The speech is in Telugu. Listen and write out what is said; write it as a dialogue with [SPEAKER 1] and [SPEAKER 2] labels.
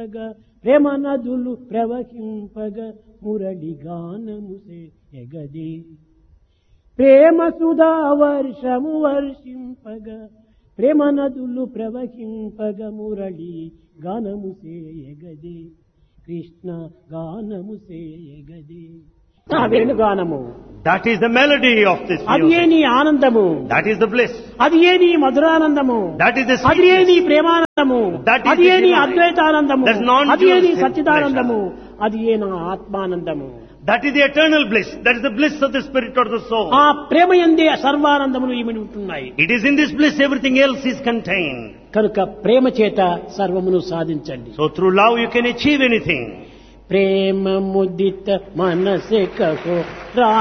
[SPEAKER 1] ప్రవహింపగా ప్రేమ నదులు ప్రవహింపగా మురళి గానముసే ఎగది ప్రేమ సుధా వర్షము వర్షింపగా ప్రేమ నదులు ప్రవహింపగా మురళి గానము సేయగదే కృష్ణ గానము సేయగదే నా వేణుగానము
[SPEAKER 2] That is the melody of this
[SPEAKER 1] అది ఏ
[SPEAKER 2] music.
[SPEAKER 1] నీ ఆనందము
[SPEAKER 2] That is the bliss.
[SPEAKER 1] అది ఏ నీ మధురానందము
[SPEAKER 2] That is the
[SPEAKER 1] అది ఏ నీ
[SPEAKER 2] sweetness.
[SPEAKER 1] ప్రేమానందము
[SPEAKER 2] That is
[SPEAKER 1] అది ఏ
[SPEAKER 2] the
[SPEAKER 1] నీ
[SPEAKER 2] delight.
[SPEAKER 1] అద్వైతానందము
[SPEAKER 2] That's non-dual
[SPEAKER 1] అది ఏ నీ
[SPEAKER 2] pleasure.
[SPEAKER 1] సచ్చిదానందము అది ఏ నా ఆత్మానందము
[SPEAKER 2] That is the eternal bliss. That is the bliss of the spirit or the soul.
[SPEAKER 1] ఆ ప్రేమ ఎందే సర్వానందములు ఇమిడి ఉంటున్నాయి
[SPEAKER 2] It is in this bliss everything else is contained.
[SPEAKER 1] కనుక ప్రేమ చేత సర్వమును సాధించండి
[SPEAKER 2] So through love you can achieve anything.
[SPEAKER 1] ప్రేమ ముదిత మనసే కహో రా